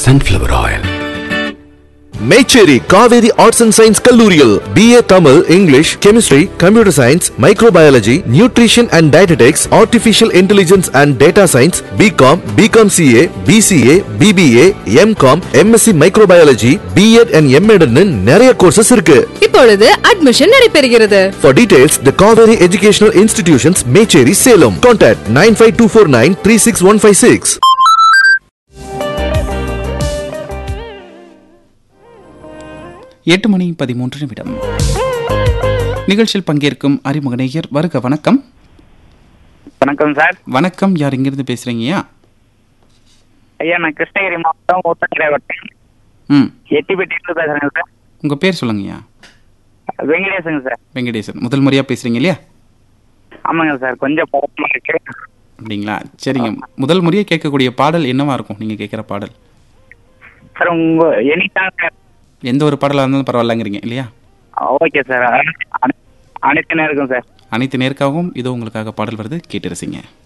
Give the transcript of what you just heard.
sunflower oil. Mecheri Kaveri arts and science கல்லூரியில் BA Tamil English chemistry computer science microbiology nutrition and dietetics artificial intelligence and data science BCom BCom CA BCA BBA MCom MSc microbiology BEd and எம்எட்னு நிறைய courses இருக்கு இப்பொழுது admission நடைபெறுகிறது For details, the Kaveri Educational Institutions, Mecheri, Salem. Contact 95249 36156. எட்டு மணி பதிமூன்று நிமிடம் நிகழ்ச்சியில் பங்கேற்கும் அறிமுக நேயர் வருக வணக்கம் வணக்கம் சார் வணக்கம் யார் இங்கிருந்து பேசுறீங்கயா ஐயா நான் கிருஷ்ணகிரி மாவட்டம் ஊத்தங்கரை வட்டம் ம் எட்டிப்பட்டியிலிருந்து பேசுறேங்க சார் உங்க பேர் சொல்லுங்கய்யா வெங்கடேசங்க சார் வெங்கடேசன் முதல் முறையா பேசுறீங்க இல்லையா ஆமாங்க சார் கொஞ்சம் பழக்கமா இருக்கு அப்படிங்களா சரிங்க முதல் முறையா கேட்கக்கூடிய பாடல் என்னவா இருக்கும் நீங்க கேட்குற பாடல் சார் உங்க எனி சார் எந்த ஒரு பாடலாக இருந்தாலும் பரவாயில்லங்கிறீங்க இல்லையா ஓகே சார் அனைத்து நேரம் சார் அனைத்து நேருக்காகவும் இதோ உங்களுக்காக பாடல் வருது கேட்டு ரசிங்க